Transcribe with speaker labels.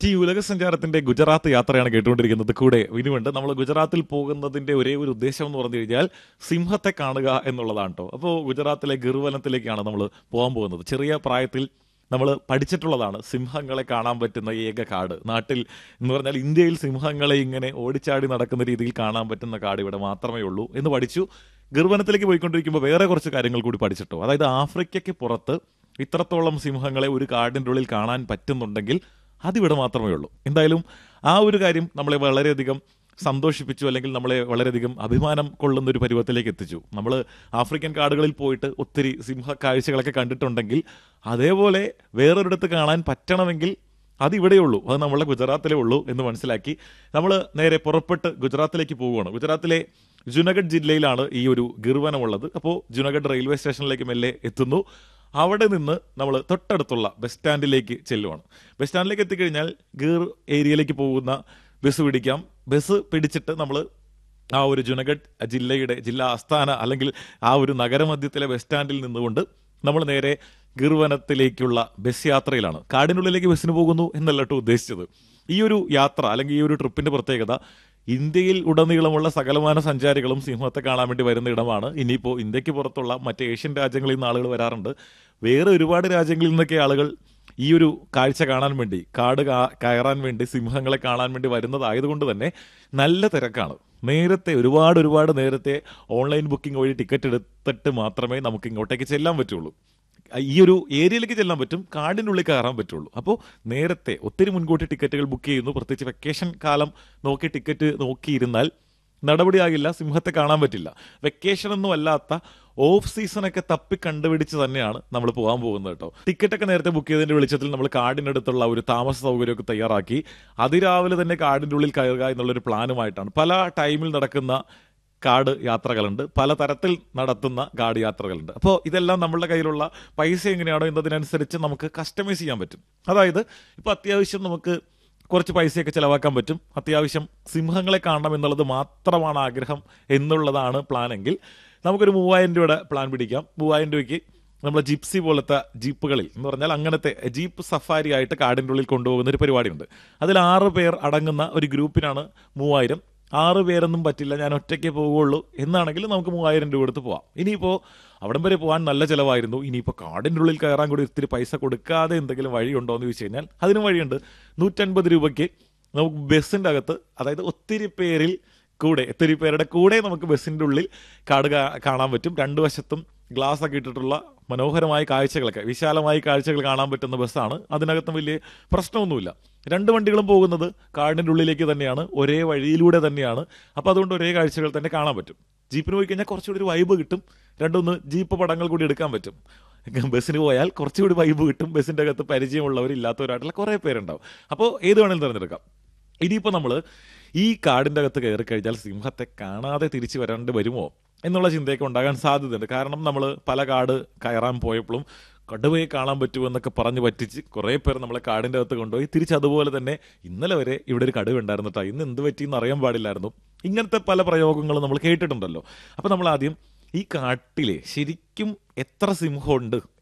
Speaker 1: T ഉലക സഞ്ചാരത്തിന്റെ Gujarat യാത്രയാണ് കേട്ടുകൊണ്ടിരിക്കുന്നത് കൂടെ ഇനിയുണ്ട് നമ്മൾ ഗുജറാത്തിൽ പോകുന്നതിന്റെ ഒരേ ഒരു ഉദ്ദേശം എന്ന് പറഞ്ഞു കഴിഞ്ഞാൽ സിംഹത്തെ കാണുക എന്നുള്ളതാണ് കേട്ടോ അപ്പോൾ ഗുജറാത്തിലെ ഗിർവനത്തിലേക്കാണ് നമ്മൾ പോകാൻ പോകുന്നത് ചെറിയ പ്രായത്തിൽ നമ്മൾ പഠിച്ചിട്ടുള്ളതാണ് സിംഹങ്ങളെ കാണാൻ പറ്റുന്ന ഏക കാട് നാട്ടിൽ എന്ന് പറഞ്ഞാൽ ഇന്ത്യയിൽ സിംഹങ്ങളെ ഇങ്ങനെ ഓടിച്ചാടി നടക്കുന്ന രീതിയിൽ കാണാൻ പറ്റുന്ന കാട് ഇവിടെ മാത്രമേ ഉള്ളൂ എന്ന് പഠിച്ചു ഗിർവനത്തിലേക്ക് പോയിക്കൊണ്ടിരിക്കുമ്പോൾ വേറെ കുറച്ച് കാര്യങ്ങൾ കൂടി പഠിച്ചിട്ടു അതായത് ആഫ്രിക്കയ്ക്ക് പുറത്ത് ഇത്രത്തോളം സിംഹങ്ങളെ ഒരു കാടിൻ്റെ ഉള്ളിൽ കാണാൻ പറ്റുന്നുണ്ടെങ്കിൽ അതിവിടെ മാത്രമേ ഉള്ളൂ എന്തായാലും ആ ഒരു കാര്യം നമ്മളെ വളരെയധികം സന്തോഷിപ്പിച്ചു അല്ലെങ്കിൽ നമ്മളെ വളരെയധികം അഭിമാനം കൊള്ളുന്ന ഒരു പരുവത്തിലേക്ക് എത്തിച്ചു നമ്മൾ ആഫ്രിക്കൻ കാടുകളിൽ പോയിട്ട് ഒത്തിരി സിംഹ കാഴ്ചകളൊക്കെ കണ്ടിട്ടുണ്ടെങ്കിൽ അതേപോലെ വേറൊരിടത്ത് കാണാൻ പറ്റണമെങ്കിൽ അത് ഇവിടെയുള്ളൂ അത് നമ്മളെ ഗുജറാത്തിലേ ഉള്ളൂ എന്ന് മനസ്സിലാക്കി നമ്മൾ നേരെ പുറപ്പെട്ട് ഗുജറാത്തിലേക്ക് പോവുകയാണ് ഗുജറാത്തിലെ ജുനഗഡ് ജില്ലയിലാണ് ഈ ഒരു ഗിർവനമുള്ളത് അപ്പോൾ ജുനഗഡ് റെയിൽവേ സ്റ്റേഷനിലേക്ക് മെല്ലെ എത്തുന്നു അവിടെ നിന്ന് നമ്മൾ തൊട്ടടുത്തുള്ള ബസ് സ്റ്റാൻഡിലേക്ക് ചെല്ലുവാണ് ബസ് സ്റ്റാൻഡിലേക്ക് എത്തിക്കഴിഞ്ഞാൽ ഗീർ ഏരിയയിലേക്ക് പോകുന്ന ബസ് പിടിക്കാം ബസ് പിടിച്ചിട്ട് നമ്മൾ ആ ഒരു ജുനഗഡ് ജില്ലയുടെ ജില്ലാ ആസ്ഥാന അല്ലെങ്കിൽ ആ ഒരു നഗരമധ്യത്തിലെ ബസ് സ്റ്റാൻഡിൽ നിന്നുകൊണ്ട് നമ്മൾ നേരെ ഗിർവനത്തിലേക്കുള്ള ബസ് യാത്രയിലാണ് കാടിനുള്ളിലേക്ക് ബസ്സിന് പോകുന്നു എന്നല്ല കേട്ടോ ഉദ്ദേശിച്ചത് ഈ ഒരു യാത്ര അല്ലെങ്കിൽ ഈ ഒരു ട്രിപ്പിന്റെ പ്രത്യേകത ഇന്ത്യയിൽ ഉടനീളമുള്ള സകലമാന സഞ്ചാരികളും സിംഹത്തെ കാണാൻ വേണ്ടി വരുന്ന ഇടമാണ് ഇനിയിപ്പോൾ ഇന്ത്യക്ക് പുറത്തുള്ള മറ്റ് ഏഷ്യൻ രാജ്യങ്ങളിൽ നിന്ന് ആളുകൾ വരാറുണ്ട് വേറെ ഒരുപാട് രാജ്യങ്ങളിൽ നിന്നൊക്കെ ആളുകൾ ഈ ഒരു കാഴ്ച കാണാൻ വേണ്ടി കാട് കാ- കയറാൻ വേണ്ടി സിംഹങ്ങളെ കാണാൻ വേണ്ടി വരുന്നതായതുകൊണ്ട് തന്നെ നല്ല തിരക്കാണ് നേരത്തെ ഒരുപാട് ഒരുപാട് നേരത്തെ ഓൺലൈൻ ബുക്കിംഗ് വഴി ടിക്കറ്റ് എടുത്തിട്ട് മാത്രമേ നമുക്ക് ഇങ്ങോട്ടേക്ക് ചെല്ലാൻ പറ്റുള്ളൂ ഈ ഒരു ഏരിയയിലേക്ക് ചെല്ലാൻ പറ്റും കാടിനുള്ളിൽ കയറാൻ പറ്റുള്ളൂ അപ്പോൾ നേരത്തെ ഒത്തിരി മുൻകൂട്ടി ടിക്കറ്റുകൾ ബുക്ക് ചെയ്യുന്നു പ്രത്യേകിച്ച് വെക്കേഷൻ കാലം നോക്കി ടിക്കറ്റ് നോക്കിയിരുന്നാൽ നടപടിയാകില്ല സിംഹത്തെ കാണാൻ പറ്റില്ല വെക്കേഷൻ ഒന്നും അല്ലാത്ത ഓഫ് സീസണൊക്കെ തപ്പി കണ്ടുപിടിച്ച് തന്നെയാണ് നമ്മൾ പോകാൻ പോകുന്നത് കേട്ടോ ടിക്കറ്റൊക്കെ നേരത്തെ ബുക്ക് ചെയ്തതിന്റെ വെളിച്ചത്തിൽ നമ്മൾ കാടിനടുത്തുള്ള ഒരു താമസ സൗകര്യമൊക്കെ തയ്യാറാക്കി അതിരാവിലെ തന്നെ കാടിൻ്റെ ഉള്ളിൽ കയറുക എന്നുള്ളൊരു പ്ലാനുമായിട്ടാണ് പല ടൈമിൽ നടക്കുന്ന കാട് യാത്രകളുണ്ട് പലതരത്തിൽ നടത്തുന്ന കാട് യാത്രകളുണ്ട് അപ്പോൾ ഇതെല്ലാം നമ്മളുടെ കയ്യിലുള്ള പൈസ എങ്ങനെയാണോ എന്നതിനനുസരിച്ച് നമുക്ക് കസ്റ്റമൈസ് ചെയ്യാൻ പറ്റും അതായത് ഇപ്പോൾ അത്യാവശ്യം നമുക്ക് കുറച്ച് പൈസയൊക്കെ ചിലവാക്കാൻ പറ്റും അത്യാവശ്യം സിംഹങ്ങളെ കാണണം എന്നുള്ളത് മാത്രമാണ് ആഗ്രഹം എന്നുള്ളതാണ് പ്ലാൻ എങ്കിൽ നമുക്കൊരു മൂവായിരം രൂപയുടെ പ്ലാൻ പിടിക്കാം മൂവായിരം രൂപയ്ക്ക് നമ്മളെ ജിപ്സി പോലത്തെ ജീപ്പുകളിൽ എന്ന് പറഞ്ഞാൽ അങ്ങനത്തെ ജീപ്പ് സഫാരി ആയിട്ട് കാടിൻ്റെ ഉള്ളിൽ കൊണ്ടുപോകുന്ന ഒരു പരിപാടിയുണ്ട് അതിൽ ആറ് പേർ അടങ്ങുന്ന ഒരു ഗ്രൂപ്പിനാണ് മൂവായിരം ആറ് പേരൊന്നും പറ്റില്ല ഞാൻ ഒറ്റയ്ക്ക് പോവുള്ളൂ എന്നാണെങ്കിൽ നമുക്ക് മൂവായിരം രൂപ കൊടുത്ത് പോവാം ഇനിയിപ്പോൾ അവിടം വരെ പോകാൻ നല്ല ചിലവായിരുന്നു ഇനിയിപ്പോൾ കാടിൻ്റെ ഉള്ളിൽ കയറാൻ കൂടി ഇത്തിരി പൈസ കൊടുക്കാതെ എന്തെങ്കിലും വഴിയുണ്ടോ എന്ന് ചോദിച്ചു കഴിഞ്ഞാൽ അതിനും വഴിയുണ്ട് നൂറ്റൻപത് രൂപയ്ക്ക് നമുക്ക് ബസ്സിൻ്റെ അകത്ത് അതായത് ഒത്തിരി പേരിൽ കൂടെ ഒത്തിരി പേരുടെ കൂടെ നമുക്ക് ബസ്സിൻ്റെ ഉള്ളിൽ കാട് കാ- കാണാൻ പറ്റും രണ്ട് വശത്തും ഗ്ലാസ് ഒക്കെ ഇട്ടിട്ടുള്ള മനോഹരമായ കാഴ്ചകളൊക്കെ വിശാലമായ കാഴ്ചകൾ കാണാൻ പറ്റുന്ന ബസ്സാണ് അതിനകത്തും വലിയ പ്രശ്നമൊന്നുമില്ല രണ്ട് വണ്ടികളും പോകുന്നത് കാടിൻ്റെ ഉള്ളിലേക്ക് തന്നെയാണ് ഒരേ വഴിയിലൂടെ തന്നെയാണ് അപ്പോൾ അതുകൊണ്ട് ഒരേ കാഴ്ചകൾ തന്നെ കാണാൻ പറ്റും ജീപ്പിന് പോയി കഴിഞ്ഞാൽ കുറച്ചുകൂടി ഒരു വൈബ് കിട്ടും രണ്ടൊന്ന് ജീപ്പ് പടങ്ങൾ കൂടി എടുക്കാൻ പറ്റും ബസ്സിന് പോയാൽ കുറച്ചുകൂടി വൈബ് കിട്ടും ബസ്സിൻ്റെ അകത്ത് പരിചയമുള്ളവരില്ലാത്തവരായിട്ടുള്ള കുറേ പേരുണ്ടാവും അപ്പോൾ ഏത് വേണമെങ്കിലും തിരഞ്ഞെടുക്കാം ഇനിയിപ്പോൾ നമ്മൾ ഈ കാടിൻ്റെ അകത്ത് കയറി കഴിഞ്ഞാൽ സിംഹത്തെ കാണാതെ തിരിച്ചു വരേണ്ടി വരുമോ എന്നുള്ള ചിന്തയൊക്കെ ഉണ്ടാകാൻ സാധ്യതയുണ്ട് കാരണം നമ്മൾ പല കാട് കയറാൻ പോയപ്പോഴും കടുവയെ കാണാൻ പറ്റുമോ എന്നൊക്കെ പറഞ്ഞ് പറ്റിച്ച് കുറേ പേർ നമ്മളെ കാടിൻ്റെ അകത്ത് കൊണ്ടുപോയി തിരിച്ച് അതുപോലെ തന്നെ ഇന്നലെ വരെ ഇവിടെ ഒരു കടുവ ഉണ്ടായിരുന്നു കേട്ടോ ഇന്ന് എന്ത് പറ്റിയെന്ന് അറിയാൻ പാടില്ലായിരുന്നു ഇങ്ങനത്തെ പല പ്രയോഗങ്ങളും നമ്മൾ കേട്ടിട്ടുണ്ടല്ലോ അപ്പോൾ നമ്മൾ ആദ്യം ഈ കാട്ടിലെ ശരിക്കും എത്ര സിംഹമുണ്ട്